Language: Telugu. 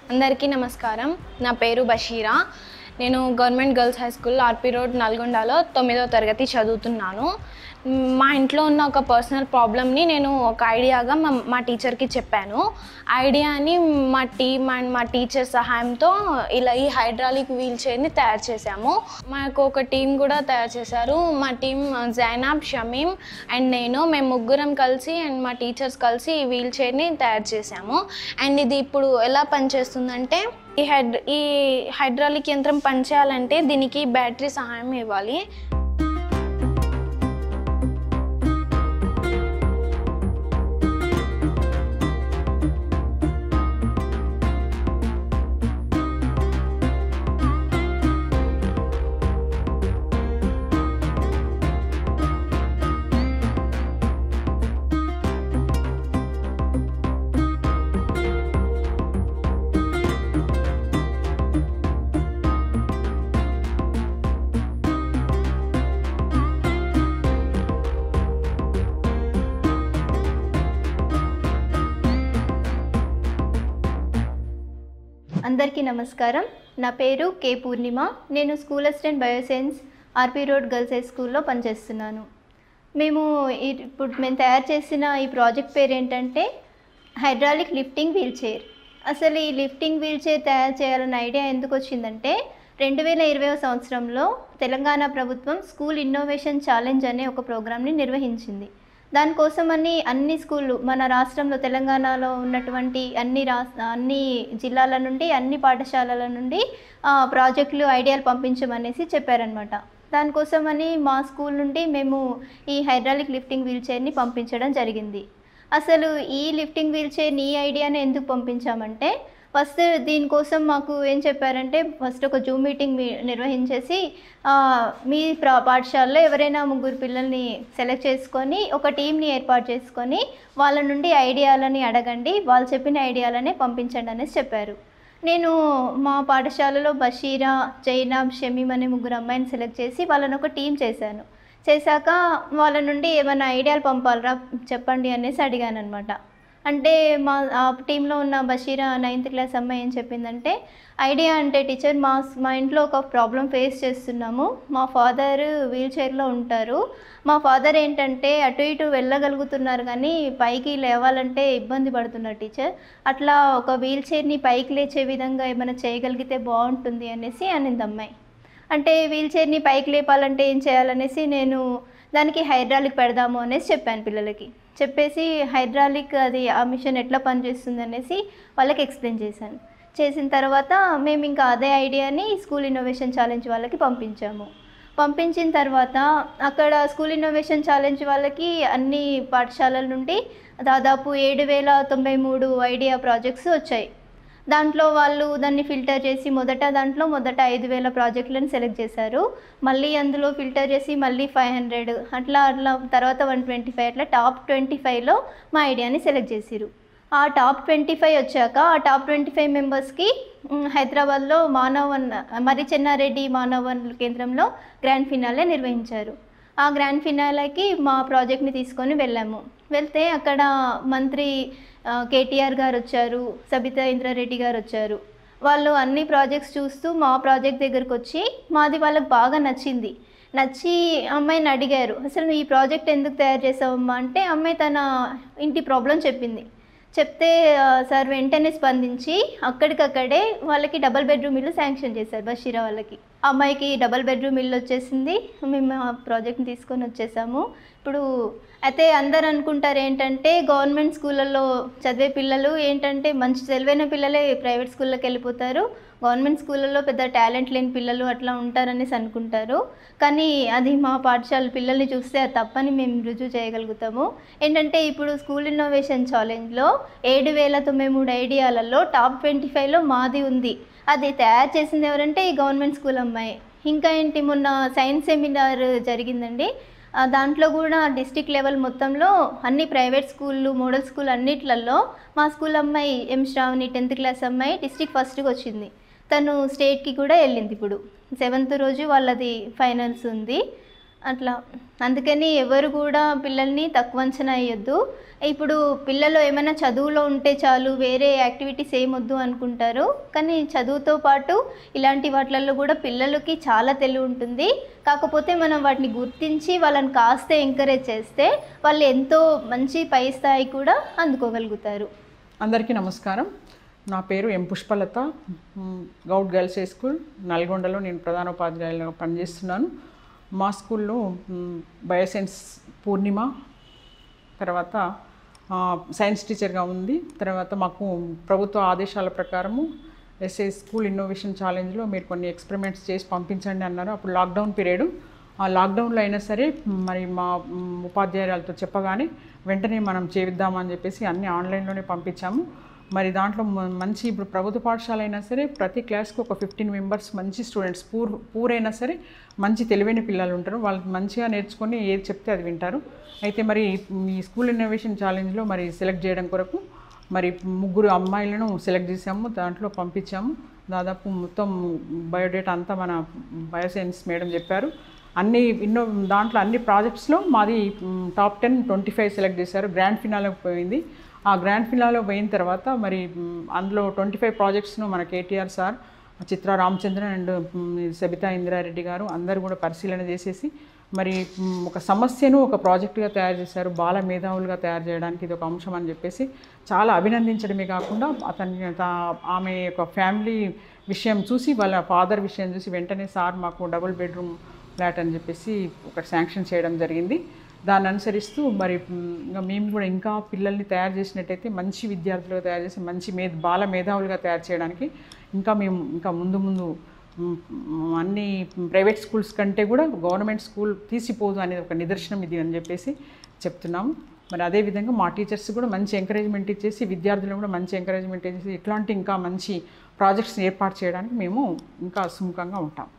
అందరికీ నమస్కారం నా పేరు బషీరా నేను government girls high school RP road నల్గొండలో తొమ్మిదో తరగతి చదువుతున్నాను మ్, మా ఇంట్లో ఉన్న ఒక పర్సనల్ ప్రాబ్లమ్ని నేను ఒక ఐడియాగా మా మా టీచర్కి చెప్పాను ఐడియాని మా టీమ్ అండ్ మా టీచర్ సహాయంతో ఇలా ఈ హైడ్రాలిక్ వీల్ చైర్ని తయారు చేశాము మాకు ఒక టీం కూడా తయారు చేశారు మా టీం జైనాబ్ షమీం అండ్ నేను మేము ముగ్గురం కలిసి అండ్ మా టీచర్స్ కలిసి ఈ వీల్ చైర్ని తయారు చేశాము అండ్ ఇది ఇప్పుడు ఎలా పనిచేస్తుందంటే ఈ హైడ్ ఈ హైడ్రాలిక్ యంత్రం పనిచేయాలంటే దీనికి బ్యాటరీ సహాయం ఇవ్వాలి అందరికీ నమస్కారం నా పేరు కే పూర్ణిమ నేను school assistant bioscience RP road girls high స్కూల్లో పనిచేస్తున్నాను మేము ఈ- ఇప్పుడు మేము తయారు చేసిన ఈ ప్రాజెక్ట్ పేరు ఏంటంటే హైడ్రాలిక్ లిఫ్టింగ్ వీల్ చైర్ అసలు ఈ లిఫ్టింగ్ వీల్ చైర్ తయారు చేయాలన్న ఐడియా ఎందుకు వచ్చిందంటే రెండు వేల ఇరవై సంవత్సరంలో తెలంగాణ ప్రభుత్వం స్కూల్ ఇన్నోవేషన్ ఛాలెంజ్ అనే ఒక ప్రోగ్రామ్ని నిర్వహించింది దానికోసమని అన్ని స్కూళ్ళు మన రాష్ట్రంలో తెలంగాణలో ఉన్నటువంటి అన్ని రాస్ అన్ని జిల్లాల నుండి అన్ని పాఠశాలల నుండి ఆ, ప్రాజెక్టులు ఐడియాలు పంపించమనేసి చెప్పారనమాట దానికోసమని మా స్కూల్ నుండి మేము ఈ హైడ్రాలిక్ లిఫ్టింగ్ వీల్ చైర్ని పంపించడం జరిగింది అసలు ఈ లిఫ్టింగ్ వీల్ చైర్ని ఈ ఐడియాని ఎందుకు పంపించామంటే ఫస్ట్ దీనికోసం మాకు ఏం చెప్పారంటే ఫస్ట్ ఒక జూమ్ మీటింగ్ మీ- నిర్వహించేసి ఆ, మీ ప్ర పాఠశాలలో ఎవరైనా ముగ్గురు పిల్లల్ని సెలెక్ట్ చేసుకొని ఒక టీంని ఏర్పాటు చేసుకొని వాళ్ళ నుండి ఐడియాలని అడగండి వాళ్ళు చెప్పిన ఐడియాలనే పంపించండి అనేసి చెప్పారు నేను మా పాఠశాలలో బషీరా జైనాబ్ షమీమ్ అనే ముగ్గురు అమ్మాయిని సెలెక్ట్ చేసి వాళ్ళని ఒక టీం చేశాను చేశాక వాళ్ళ నుండి ఏమైనా ఐడియాలు పంపాలరా చెప్పండి అనేసి అడిగాను అనమాట అంటే మా ఆ టీంలో ఉన్న బషీరా నైన్త్ క్లాస్ అమ్మాయి ఏం చెప్పిందంటే ఐడియా అంటే టీచర్ మా మా ఇంట్లో ఒక ప్రాబ్లం ఫేస్ చేస్తున్నాము మా ఫాదర్ వీల్ చైర్లో ఉంటారు మా ఫాదర్ ఏంటంటే అటు ఇటు వెళ్ళగలుగుతున్నారు కానీ పైకి లేవాలంటే ఇబ్బంది పడుతున్నారు టీచర్ అట్లా ఒక వీల్ చైర్ని పైకి లేచే విధంగా ఏమైనా చేయగలిగితే బాగుంటుంది అనేసి అనింది అమ్మాయి అంటే వీల్ చైర్ని పైకి లేపాలంటే ఏం చేయాలనేసి నేను దానికి హైడ్రాలిక్ పెడదాము అనేసి చెప్పాను పిల్లలకి చెప్పేసి హైడ్రాలిక్ అది ఆ మిషన్ ఎట్లా పనిచేస్తుంది అనేసి వాళ్ళకి ఎక్స్ప్లెయిన్ చేశాను చేసిన తర్వాత మేము ఇంకా అదే ఐడియాని స్కూల్ ఇన్నోవేషన్ ఛాలెంజ్ వాళ్ళకి పంపించాము పంపించిన తర్వాత అక్కడ స్కూల్ ఇన్నోవేషన్ ఛాలెంజ్ వాళ్ళకి అన్ని పాఠశాలల నుండి దాదాపు ఏడు వేల తొంభై మూడు ఐడియా ప్రాజెక్ట్స్ వచ్చాయి దాంట్లో వాళ్ళు దాన్ని ఫిల్టర్ చేసి మొదట దాంట్లో మొదట ఐదు వేల ప్రాజెక్టులను సెలెక్ట్ చేశారు మళ్ళీ అందులో ఫిల్టర్ చేసి మళ్ళీ ఫైవ్ హండ్రెడ్ అట్లా అట్లా తర్వాత వన్ ట్వంటీ ఫైవ్ అట్లా టాప్ ట్వంటీ ఫైవ్లో మా ఐడియాని సెలెక్ట్ చేసిరు ఆ టాప్ ట్వంటీ ఫైవ్ వచ్చాక ఆ టాప్ ట్వంటీ ఫైవ్ మెంబర్స్కి హైదరాబాద్లో మానవన్ మరి చెన్నారెడ్డి మానవన్ కేంద్రంలో గ్రాండ్ ఫినాలే నిర్వహించారు ఆ గ్రాండ్ ఫినాలేకి మా ప్రాజెక్ట్ని తీసుకొని వెళ్ళాము వెళ్తే అక్కడ మంత్రి ఆ, కేటీఆర్ గారు వచ్చారు సబితా ఇంద్రారెడ్డి గారు వచ్చారు వాళ్ళు అన్ని ప్రాజెక్ట్స్ చూస్తూ మా ప్రాజెక్ట్ దగ్గరకు వచ్చి మాది వాళ్ళకి బాగా నచ్చింది నచ్చి అమ్మాయిని అడిగారు అసలు నువ్వు ఈ ప్రాజెక్ట్ ఎందుకు తయారు చేసావమ్మా అంటే అమ్మాయి తన ఇంటి ప్రాబ్లం చెప్పింది చెప్తే ఆ, సార్ వెంటనే స్పందించి అక్కడికక్కడే వాళ్ళకి డబల్ బెడ్రూమ్ ఇల్లు శాంక్షన్ చేశారు బషీరా వాళ్ళకి అమ్మాయికి డబల్ బెడ్రూమ్ ఇల్లు వచ్చేసింది మేము ఆ ప్రాజెక్ట్ని తీసుకొని వచ్చేసాము ఇప్పుడు అయితే అందరు అనుకుంటారు ఏంటంటే గవర్నమెంట్ స్కూళ్ళల్లో చదివే పిల్లలు ఏంటంటే మంచి తెలివైన పిల్లలే ప్రైవేట్ స్కూళ్ళకి వెళ్ళిపోతారు గవర్నమెంట్ స్కూళ్ళల్లో పెద్ద టాలెంట్ లేని పిల్లలు అట్లా ఉంటారనేసి అనుకుంటారు కానీ అది మా పాఠశాల పిల్లల్ని చూస్తే అది తప్పని మేము రుజువు చేయగలుగుతాము ఏంటంటే ఇప్పుడు స్కూల్ ఇన్నోవేషన్ ఛాలెంజ్లో ఏడు వేల తొంభై మూడు ఐడియాలలో టాప్ ట్వంటీ ఫైవ్లో మాది ఉంది అది తయారు చేసింది ఎవరంటే ఈ గవర్నమెంట్ స్కూల్ అమ్మాయి ఇంకా ఏంటి మొన్న సైన్స్ సెమినార్ జరిగిందండి ఆ దాంట్లో కూడా డిస్టిక్ లెవెల్ మొత్తంలో అన్ని ప్రైవేట్ స్కూళ్ళు మోడల్ స్కూల్ అన్నిట్లలో మా స్కూల్ అమ్మాయి ఎం శ్రావణి టెన్త్ క్లాస్ అమ్మాయి డిస్టిక్ ఫస్ట్కి వచ్చింది తను స్టేట్కి కూడా వెళ్ళింది ఇప్పుడు సెవెంత్ రోజు వాళ్ళది ఫైనల్స్ ఉంది అట్లా అందుకని ఎవరు కూడా పిల్లల్ని తక్కువ అంచనా వేయొద్దు ఇప్పుడు పిల్లలు ఏమైనా చదువులో ఉంటే చాలు వేరే యాక్టివిటీస్ ఏమొద్దు అనుకుంటారు కానీ చదువుతో పాటు ఇలాంటి వాటిలలో కూడా పిల్లలకి చాలా తెలివి ఉంటుంది కాకపోతే మనం వాటిని గుర్తించి వాళ్ళని కాస్త ఎంకరేజ్ చేస్తే వాళ్ళు ఎంతో మంచి పై స్థాయి కూడా అందుకోగలుగుతారు అందరికీ నమస్కారం నా పేరు M Pushpalatha um, Goud girls high school నల్గొండలో నేను ప్రధానోపాధ్యాయులుగా పనిచేస్తున్నాను మా స్కూల్లో మ్, బయోసైన్స్ పూర్ణిమ తర్వాత ఆ, సైన్స్ టీచర్గా ఉంది తర్వాత మాకు ప్రభుత్వ ఆదేశాల ప్రకారము ఎస్ఏ స్కూల్ ఇన్నోవేషన్ ఛాలెంజ్లో మీరు కొన్ని ఎక్స్పెరిమెంట్స్ చేసి పంపించండి అన్నారు అప్పుడు లాక్డౌన్ పీరియడ్ ఆ లాక్డౌన్లో అయినా సరే మరి మా మ్, ఉపాధ్యాయురాలతో చెప్పగానే వెంటనే మనం చేయిద్దామని చెప్పేసి అన్ని ఆన్లైన్లోనే పంపించాము మరి దాంట్లో మ- మంచి ఇప్పుడు ప్రభుత్వ పాఠశాల అయినా సరే ప్రతి క్లాస్కి ఒక ఫిఫ్టీన్ మెంబర్స్ మంచి స్టూడెంట్స్ పూర్ పూర్ అయినా సరే మంచి తెలివైన పిల్లలు ఉంటారు వాళ్ళు మంచిగా నేర్చుకొని ఏది చెప్తే అది వింటారు అయితే మరి ఈ స్కూల్ ఇన్నోవేషన్ ఛాలెంజ్లో మరి సెలెక్ట్ చేయడం కొరకు మరి ముగ్గురు అమ్మాయిలను సెలెక్ట్ చేసాము దాంట్లో పంపించాము దాదాపు మొత్తం బయోడేటా అంతా మన బయోసైన్స్ మేడం చెప్పారు అన్ని ఇన్నో దాంట్లో అన్ని ప్రాజెక్ట్స్లో మాది um, top ten twenty five select చేశారు గ్రాండ్ ఫినాలకు పోయింది ఆ గ్రాండ్ ఫినాలో పోయిన తర్వాత మరి మ్, అందులో ట్వంటీ ఫైవ్ ప్రాజెక్ట్స్ను మన KTR sir Chitra Ramachandran and um, Sabitha Indira Reddy గారు అందరూ కూడా పరిశీలన చేసేసి మరి మ్, ఒక సమస్యను ఒక ప్రాజెక్టుగా తయారు చేశారు బాల మేధావులుగా తయారు చేయడానికి ఇది ఒక అంశం అని చెప్పేసి చాలా అభినందించడమే కాకుండా అతని తా- ఆమె యొక్క ఫ్యామిలీ విషయం చూసి వాళ్ళ ఫాదర్ విషయం చూసి వెంటనే సార్ మాకు డబుల్ బెడ్రూమ్ ఫ్లాట్ అని చెప్పేసి ఒక శాంక్షన్ చేయడం జరిగింది దాన్ని అనుసరిస్తూ మరి మ్, ఇంకా మేము కూడా ఇంకా పిల్లల్ని తయారు చేసినట్టయితే మంచి విద్యార్థులుగా తయారు చేసి మంచి మే బాల మేధావులుగా తయారు చేయడానికి ఇంకా మేము ఇంకా ముందు ముందు మ్, మ్, అన్ని ప్రైవేట్ స్కూల్స్ కంటే కూడా గవర్నమెంట్ స్కూల్ తీసిపోదు అనేది ఒక నిదర్శనం ఇది అని చెప్పేసి చెప్తున్నాము మరి అదేవిధంగా మా టీచర్స్ కూడా మంచి ఎంకరేజ్మెంట్ ఇచ్చేసి విద్యార్థులను కూడా మంచి ఎంకరేజ్మెంట్ ఇచ్చేసి ఇట్లాంటి ఇంకా మంచి ప్రాజెక్ట్స్ ఏర్పాటు చేయడానికి మేము ఇంకా సుముఖంగా ఉంటాం